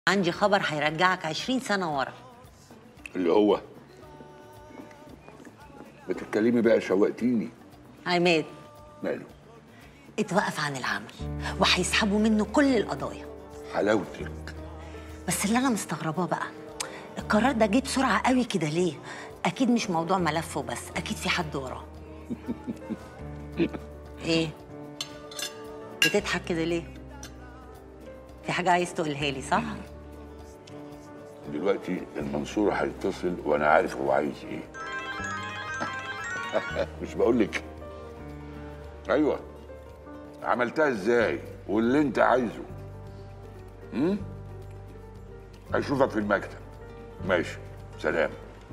عندي خبر هيرجعك 20 سنة ورا اللي هو بتتكلمي بقى شوقتيني عماد ماله اتوقف عن العمل وهيسحبوا منه كل القضايا حلاوتك بس اللي انا مستغرباه بقى القرار ده جه بسرعة قوي كده ليه؟ أكيد مش موضوع ملف وبس، أكيد في حد وراه. إيه؟ بتضحك كده ليه؟ في حاجة عايز تقولها لي صح؟ دلوقتي المنصور هيتصل وانا عارف هو عايز ايه مش بقول لك ايوه عملتها ازاي واللي انت عايزه امم اشوفك في المكتب ماشي سلام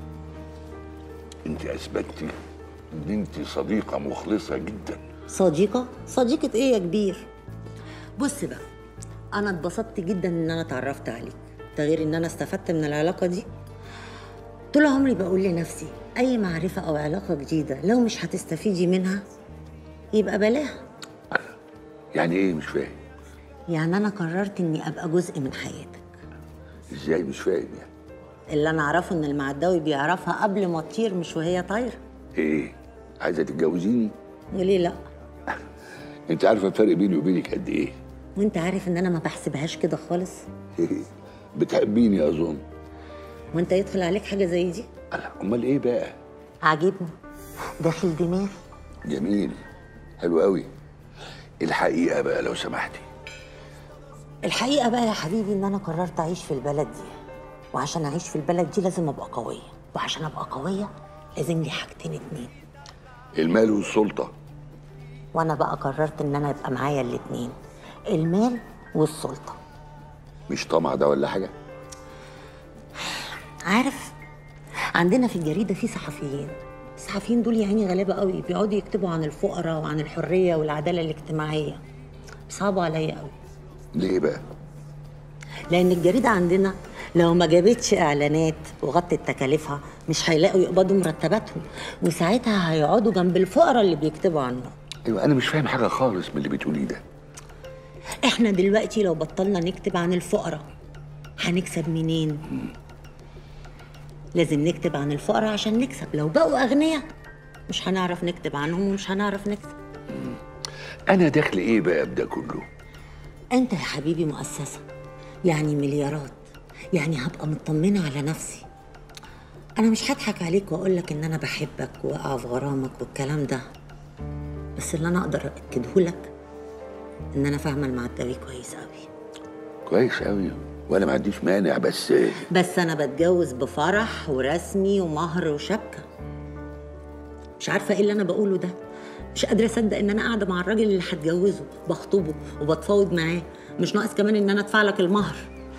انت اثبتتي ان انت صديقه مخلصه جدا صديقة؟ صديقة إيه يا كبير؟ بص بقى أنا اتبسطت جدا إن أنا اتعرفت عليك، ده غير إن أنا استفدت من العلاقة دي. طول عمري بقول لنفسي أي معرفة أو علاقة جديدة لو مش هتستفيدي منها يبقى بلاها. يعني ايه مش فاهم يعني أنا قررت إني أبقى جزء من حياتك. ازاي مش فاهم يعني اللي أنا أعرفه إن المعداوي بيعرفها قبل ما تطير مش وهي طايرة. ايه عايزه تتجوزيني وليه لأ؟ انت عارفه الفرق بيني وبينك قد ايه وأنت عارف إن أنا ما بحسبهاش كده خالص؟ بتحبيني اظن وأنت يدخل عليك حاجة زي دي؟ ألا امال ايه بقى عاجبني داخل دماغي جميل حلو قوي الحقيقه بقى لو سمحتي الحقيقة بقى يا حبيبي إن أنا قررت أعيش في البلد دي وعشان أعيش في البلد دي لازم أبقى قوية وعشان أبقى قوية لازم لي حاجتين اتنين المال والسلطه وأنا بقى قررت إن أنا يبقى معايا الاتنين المال والسلطة مش طمع ده ولا حاجه عارف عندنا في الجريدة في صحفيين الصحفيين دول يا عيني غلابة قوي بيقعدوا يكتبوا عن الفقراء وعن الحرية والعدالة الاجتماعية صعبوا عليا قوي ليه بقى لان الجريده عندنا لو ما جابتش اعلانات وغطت تكاليفها مش هيلاقوا يقبضوا مرتباتهم وساعتها هيقعدوا جنب الفقراء اللي بيكتبوا عنهم ايوه انا مش فاهم حاجه خالص من اللي بتقوليه ده احنا دلوقتي لو بطلنا نكتب عن الفقراء هنكسب منين لازم نكتب عن الفقراء عشان نكسب لو بقوا اغنياء مش هنعرف نكتب عنهم ومش هنعرف نكسب انا داخل ايه بقى بده كله انت يا حبيبي مؤسسة يعني مليارات يعني هبقى مطمنة على نفسي انا مش هضحك عليك واقول لك ان انا بحبك واقع في غرامك والكلام ده بس اللي انا اقدر اكده لك ان انا فاهمه المعداوي كويس قوي كويس قوي وانا ما عنديش مانع بس بس انا بتجوز بفرح ورسمي ومهر وشبكه مش عارفه ايه اللي انا بقوله ده مش قادره اصدق ان انا قاعده مع الراجل اللي هتجوزه بخطبه وبتفاوض معاه مش ناقص كمان ان انا ادفع لك المهر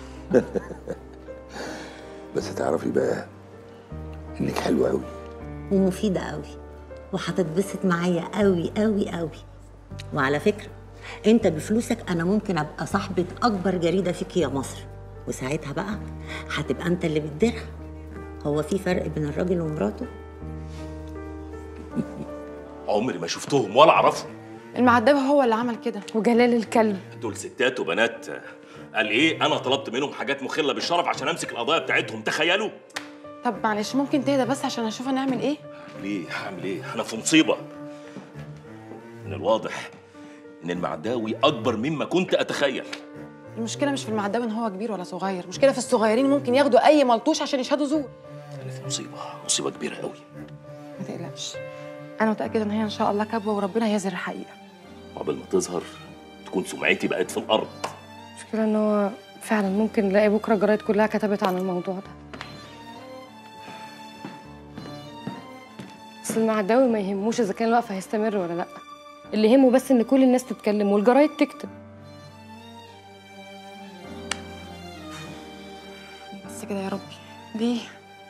بس تعرفي بقى انك حلوه قوي ومفيده قوي وهتتبسط معايا قوي قوي قوي وعلى فكره انت بفلوسك انا ممكن ابقى صاحبه اكبر جريده فيك يا مصر وساعتها بقى هتبقى انت اللي بتديرها هو في فرق بين الراجل ومراته عمري ما شفتهم ولا اعرفهم المعداوي هو اللي عمل كده وجلال الكلب دول ستات وبنات قال ايه انا طلبت منهم حاجات مخله بالشرف عشان امسك القضايا بتاعتهم تخيلوا طب معلش ممكن تهدى بس عشان اشوف هنعمل ايه اعمل ايه هعمل ايه انا في مصيبه من الواضح ان المعداوي اكبر مما كنت اتخيل المشكله مش في المعداوي ان هو كبير ولا صغير المشكله في الصغيرين ممكن ياخدوا اي ملطوش عشان يشهدوا زور انا في مصيبه مصيبه كبيره قوي ما تقلقش انا متاكده ان هي ان شاء الله كبوه وربنا هيظهر الحقيقه قبل ما تظهر تكون سمعتي بقت في الارض المشكلة ان هو فعلا ممكن نلاقي بكره الجرايد كلها كتبت عن الموضوع ده بس المعداوي ما يهموش اذا كان الوقف هيستمر ولا لا اللي يهمه بس ان كل الناس تتكلم والجرايد تكتب بس كده يا ربي ليه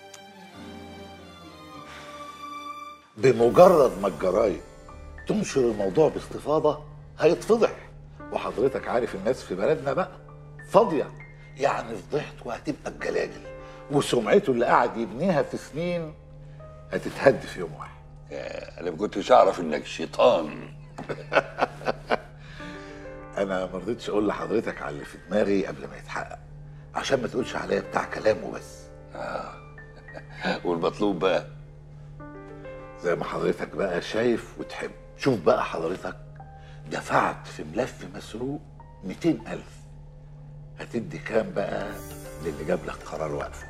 بمجرد ما الجرايد تنشر الموضوع باستفاضة هيتفضح وحضرتك عارف الناس في بلدنا بقى فاضية يعني فضحته هتبقى بجلاجل وسمعته اللي قاعد يبنيها في سنين هتتهد في يوم واحد انا ما كنتش اعرف انك شيطان انا ما رضيتش اقول لحضرتك على اللي في دماغي قبل ما يتحقق عشان ما تقولش عليا بتاع كلام وبس والمطلوب بقى زي ما حضرتك بقى شايف وتحب شوف بقى حضرتك دفعت في ملف مسروق 200 ألف هتدي كام بقى للي جاب لك قرار وقفه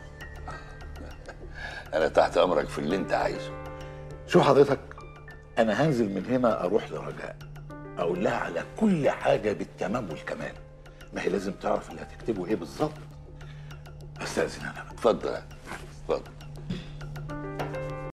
انا تحت امرك في اللي انت عايزه شوف حضرتك انا هنزل من هنا اروح لرجاء اقول لها على كل حاجه بالتمام والكمال ما هي لازم تعرف اللي هتكتبه ايه بالظبط استاذن انا بقى اتفضل اتفضل